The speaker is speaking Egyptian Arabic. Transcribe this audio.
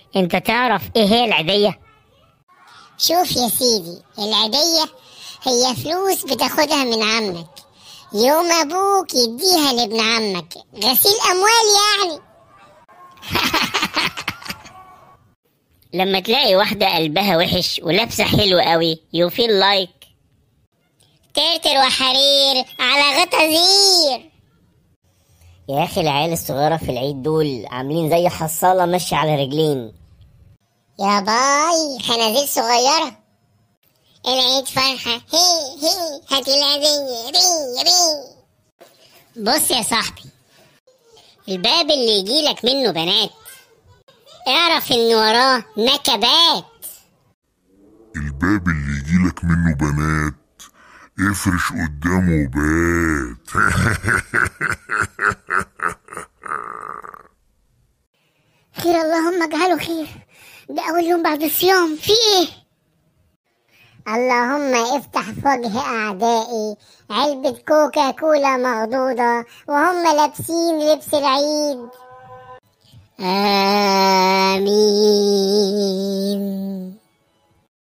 انت تعرف ايه هي العيدية شوف يا سيدي العيدية هي فلوس بتاخدها من عمك يوم ابوك يديها لابن عمك غسيل اموال يعني لما تلاقي واحدة قلبها وحش ولابسة حلو قوي يو فيل لايك ترتر وحرير على غطا زير يا اخي العيال الصغيرة في العيد دول عاملين زي حصالة ماشية على رجلين يا باي خنازير صغيرة العيد فرحة هي هي هات العيدية ري ري بص يا صاحبي الباب اللي يجيلك منه بنات اعرف ان وراه نكبات الباب اللي يجيلك منه بنات افرش قدامه بات خير اللهم اجعله خير ده اول يوم بعد الصيام في ايه اللهم افتح في وجه اعدائي علبة كوكا كولا مغضوضة وهم لابسين لبس العيد آه